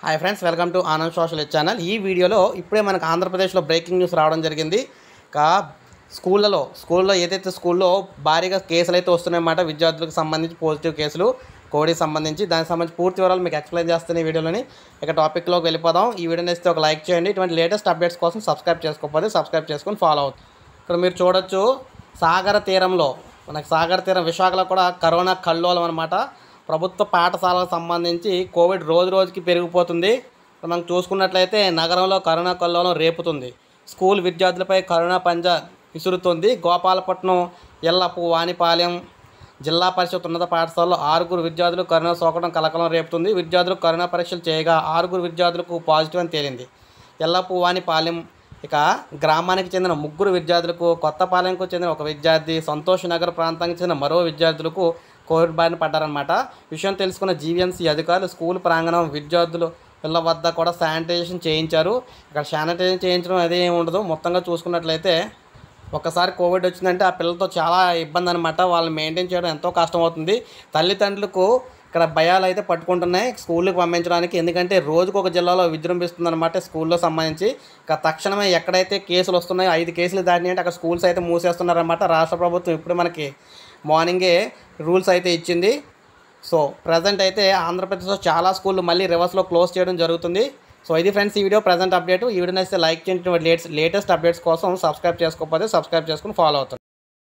hi friends welcome to Anand social channel ఈ వీడియోలో ఇప్పుడే మనకు ఆంధ్రప్రదేశ్లో బ్రేకింగ్ న్యూస్ రావడం జరిగింది ఇక స్కూళ్ళలో స్కూల్లో ఏదైతే స్కూల్లో భారీగా కేసులు అయితే వస్తున్నాయన్నమాట విద్యార్థులకు సంబంధించి పాజిటివ్ కేసులు కోవిడ్కి సంబంధించి దానికి సంబంధించి పూర్తి వివరాలు మీకు ఎక్స్ప్లెయిన్ చేస్తున్న ఈ వీడియోలోని ఇక టాపిక్లోకి వెళ్ళిపోదాం ఈ వీడియోని ఇస్తే ఒక లైక్ చేయండి ఇటువంటి లేటెస్ట్ అప్డేట్స్ కోసం సబ్స్క్రైబ్ చేసుకోకపోతే సబ్స్క్రైబ్ చేసుకొని ఫాలో అవుతుంది ఇక్కడ మీరు చూడొచ్చు సాగర తీరంలో మనకి సాగర తీరం విశాఖలో కూడా కరోనా కల్లోలం అనమాట ప్రభుత్వ పాఠశాలకు సంబంధించి కోవిడ్ రోజు రోజుకి పెరిగిపోతుంది ఇప్పుడు మనం చూసుకున్నట్లయితే నగరంలో కరోనా కల్లోలం రేపుతుంది స్కూల్ విద్యార్థులపై కరోనా పంజా విసురుతుంది గోపాలపట్నం ఎల్లపు వాణిపాలెం జిల్లా పరిషత్ ఉన్నత పాఠశాలలో ఆరుగురు విద్యార్థులు కరోనా సోకడం కలకలం రేపుతుంది విద్యార్థులు కరోనా పరీక్షలు చేయగా ఆరుగురు విద్యార్థులకు పాజిటివ్ అని తేలింది ఎల్లపు వాణిపాలెం ఇక గ్రామానికి చెందిన ముగ్గురు విద్యార్థులకు కొత్తపాలెంకు చెందిన ఒక విద్యార్థి సంతోష్ నగర్ ప్రాంతానికి చెందిన మరో విద్యార్థులకు కోవిడ్ బారిన పడ్డారనమాట విషయం తెలుసుకున్న జీవీఎంసీ అధికారులు స్కూల్ ప్రాంగణం విద్యార్థులు పిల్లల వద్ద కూడా శానిటైజేషన్ చేయించారు ఇక్కడ శానిటైజేషన్ చేయించడం అదే ఏమి ఉండదు మొత్తంగా చూసుకున్నట్లయితే ఒక్కసారి కోవిడ్ వచ్చిందంటే ఆ పిల్లలతో చాలా ఇబ్బంది అనమాట వాళ్ళని మెయింటైన్ చేయడం ఎంతో కష్టం అవుతుంది తల్లిదండ్రులకు ఇక్కడ భయాలు అయితే పట్టుకుంటున్నాయి స్కూల్కి పంపించడానికి ఎందుకంటే రోజుకు ఒక జిల్లాలో విజృంభిస్తుంది అనమాట స్కూల్లో సంబంధించి ఇక తక్షణమే ఎక్కడైతే కేసులు వస్తున్నాయో ఐదు కేసులు దాటినాయి అంటే అక్కడ స్కూల్స్ అయితే మూసేస్తున్నారన్నమాట రాష్ట్ర ప్రభుత్వం ఇప్పుడు మనకి మార్నింగే రూల్స్ అయితే ఇచ్చింది సో ప్రజెంట్ అయితే ఆంధ్రప్రదేశ్లో చాలా స్కూళ్ళు మళ్ళీ రివర్స్లో క్లోజ్ చేయడం జరుగుతుంది సో ఇది ఫ్రెండ్స్ ఈ వీడియో ప్రజెంట్ అప్డేట్ ఈ వీడియో నచ్చితే లైక్ చేయండి లేటెస్ట్ లేటెస్ట్ అప్డేట్స్ కోసం సబ్స్క్రైబ్ చేసుకోకపోతే సబ్స్క్రైబ్ చేసుకుని ఫాలో అవుతుంది